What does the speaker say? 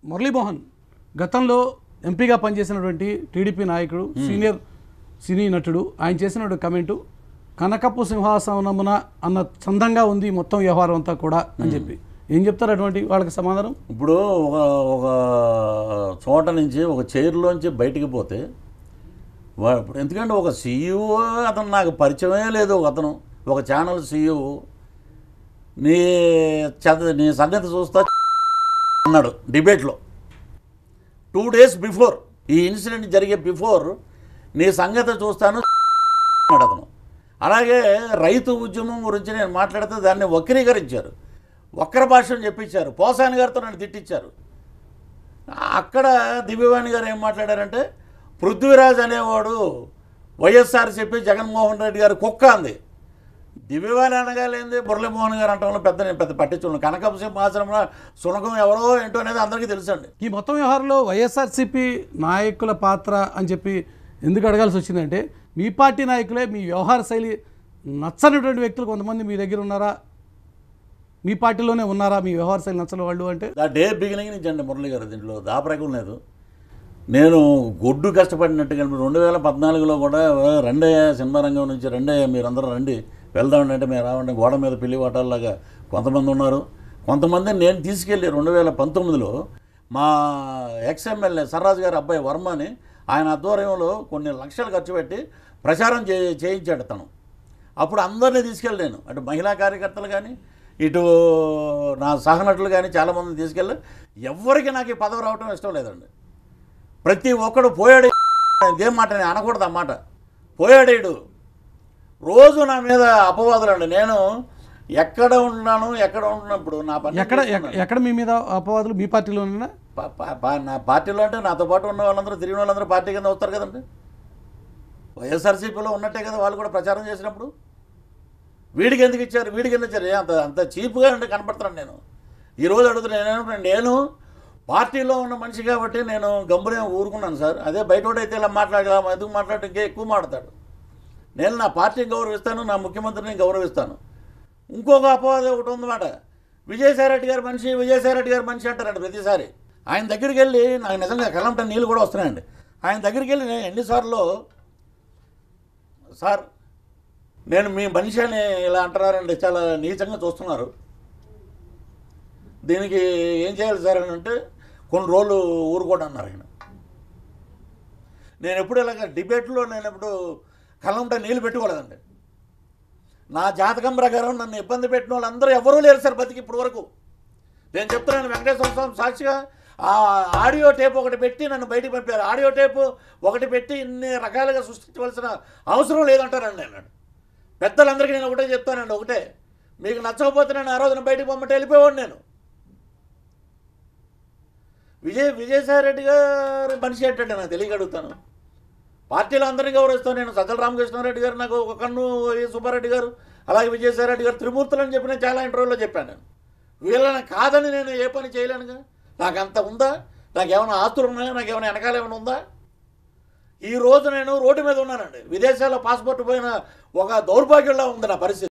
మురళీమోహన్ గతంలో ఎంపీగా పనిచేసినటువంటి టీడీపీ నాయకుడు సీనియర్ సినీ నటుడు ఆయన చేసినటువంటి కమెంటు కనకపు సింహాసనమున అన్న చందంగా ఉంది మొత్తం వ్యవహారం అంతా కూడా అని చెప్పి ఏం చెప్తారు అటువంటి వాళ్ళకి సమాధానం ఇప్పుడు ఒక ఒక చోట నుంచి ఒక చైర్లోంచి బయటికి పోతే వా- ఇప్పుడు ఎందుకంటే ఒక సీఈఓ అతను నాకు పరిచయమే లేదు ఒక అతను ఒక ఛానల్ సీఈఓ నీ చద నీ సంగతి చూస్తా అన్నాడు డిబేట్లో టూ డేస్ బిఫోర్ ఈ ఇన్సిడెంట్ జరిగే బిఫోర్ నీ సంగతి చూస్తాను అన్నాడు అతను అలాగే రైతు ఉద్యమం గురించి నేను మాట్లాడితే దాన్ని వక్రీకరించారు వక్ర భాషను చెప్పించారు పోసాని గారితో నన్ను తిట్టించారు అక్కడ దివ్యవాణి గారు ఏం మాట్లాడారంటే పృథ్వీరాజ్ అనేవాడు వైఎస్ఆర్ చెప్పి జగన్మోహన్ రెడ్డి గారు కుక్క అంది దివ్యవాణి అనగాలేంది మురళీమోహన్ గారు అంటాం పెద్ద నేను పెద్ద పట్టించుకున్నాను కనకం సింహాసనంలో సునకం ఎవరో ఏంటో అనేది అందరికీ తెలుసండి ఈ మొత్తం వ్యవహారంలో వైఎస్ఆర్సీపీ నాయకుల పాత్ర అని చెప్పి ఎందుకు అడగాల్సి వచ్చిందంటే మీ పార్టీ నాయకులే మీ వ్యవహార శైలి నచ్చనటువంటి వ్యక్తులు కొంతమంది మీ దగ్గర ఉన్నారా మీ పార్టీలోనే ఉన్నారా మీ వ్యవహార శైలి నచ్చని వాళ్ళు అంటే ఆ డే బిగినింగ్ నుంచి అండి మురళి గారు దీంట్లో దాపరకం లేదు నేను గొడ్డు కష్టపడినట్టుగా రెండు వేల పద్నాలుగులో కూడా రెండే సినిమా రంగం నుంచి రెండే మీరందరూ రండి వెళ్దామండి అంటే మీరు రావండి గోడ మీద పిల్లి వాటాల్లాగా కొంతమంది ఉన్నారు కొంతమంది నేను తీసుకెళ్ళి రెండు వేల పంతొమ్మిదిలో మా ఎక్స్ ఎమ్మెల్యే సర్రాజు గారి అబ్బాయి వర్మ అని ఆయన ఆధ్వర్యంలో కొన్ని లక్షలు ఖర్చు పెట్టి ప్రచారం చే చేయించాడు తను అప్పుడు అందరినీ తీసుకెళ్ళి నేను అటు మహిళా కార్యకర్తలు కానీ ఇటు నా సహనటులు కానీ చాలామందిని తీసుకెళ్ళి ఎవరికి నాకు ఈ పదవి రావటం ఇష్టం లేదండి ప్రతి ఒక్కడు పోయాడు ఇదేం మాట నేను అనకూడదు ఆ మాట పోయాడేడు రోజు నా మీద అపవాదులు అండి నేను ఎక్కడ ఉన్నాను ఎక్కడ ఉన్నప్పుడు నా పని ఎక్కడ ఎక్క- ఎక్కడ మీ మీద అపవాదులు మీ పార్టీలోనేనా పా- పా- పా- నా పార్టీలో అంటే నాతో పాటు ఉన్న వాళ్ళందరూ తిరిగిన వాళ్ళందరూ పార్టీ కింద వస్తారు కదండి వైఎస్ఆర్సీపీలో ఉన్నట్టే కదా వాళ్ళు కూడా ప్రచారం చేసినప్పుడు వీడికి ఎందుకు ఇచ్చారు వీడికి ఎందుకు ఇచ్చారు ఏ అంత అంత చీప్గా అంటే కనపడుతున్నాను నేను ఈరోజు అడుగుతున్నాను నేను నేను పార్టీలో ఉన్న మనిషి కాబట్టి నేను గంభీరంగా ఊరుకున్నాను సార్ అదే బయట అయితే ఇలా మాట్లాడలా ఎందుకు మాట్లాడటం ఇంకా ఎక్కువ మాట్లాడతాడు నేను నా పార్టీని గౌరవిస్తాను నా ముఖ్యమంత్రిని గౌరవిస్తాను ఇంకొక అపవాదం ఒకటి ఉందన్నమాట విజయసాయిరెడ్డి గారి మనిషి విజయసాయిరెడ్డి గారి మనిషి అంటారండి ప్రతిసారి ఆయన దగ్గరికి వెళ్ళి నాకు నిజంగా కళ్ళంట నీళ్ళు కూడా వస్తున్నాయండి ఆయన దగ్గరికి వెళ్ళి నేను ఎన్నిసార్లు సార్ నేను మీ మనిషి అని ఇలా అంటున్నారండి చాలా నీచంగా చూస్తున్నారు దీనికి ఏం చేయాలి సార్ అని అంటే కొన్ని రోజులు ఊరుకోండి అన్నారు ఆయన నేను ఎప్పుడు ఇలాగ డిబేట్లో నేను ఎప్పుడు కళ్ళంట నీళ్ళు పెట్టుకోలేదండి నా జాతకం ప్రకారం నన్ను ఇబ్బంది పెట్టిన వాళ్ళందరూ ఎవరూ లేరు సార్ బతికి ఇప్పటి వరకు నేను చెప్తున్నాను వెంకటేశ్వర స్వామి సాక్షిగా ఆ ఆడియో టేప్ ఒకటి పెట్టి నన్ను బయటికి పంపారు ఆడియో టేప్ ఒకటి పెట్టి ఇన్ని రకాలుగా సృష్టించవలసిన అవసరం లేదంటారండి నేను పెద్దలందరికీ నేను ఒకటే చెప్తానండి ఒకటే మీకు నచ్చకపోతే నేను ఆ రోజున బయటికి పంపటి వెళ్ళిపోయాడు నేను విజయ్ విజయసాయి రెడ్డి గారు మనిషి ఏంటంటే నాకు తెలియక అడుగుతాను పార్టీలో అందరినీ గౌరవిస్తాను నేను సజ్జల రామకృష్ణారెడ్డి గారు నాకు ఒక కన్ను ఏ సుబ్బారెడ్డి గారు అలాగే విజయసాయి రెడ్డి గారు త్రిమూర్తులు అని చెప్పి నేను చాలా ఇంటర్వ్యూలో చెప్పాను నేను వీళ్ళని కాదని నేను ఏ పని చేయలేనుగా నాకు అంత ఉందా నాకు ఏమైనా ఆస్తులు ఉన్నాయా నాకు ఏమైనా వెనకాల ఏమైనా ఉందా ఈ రోజు నేను రోడ్డు మీద ఉన్నానండి విదేశాల్లో పాస్పోర్ట్ పోయిన ఒక దౌర్భాగ్యంలో ఉంది నా పరిస్థితి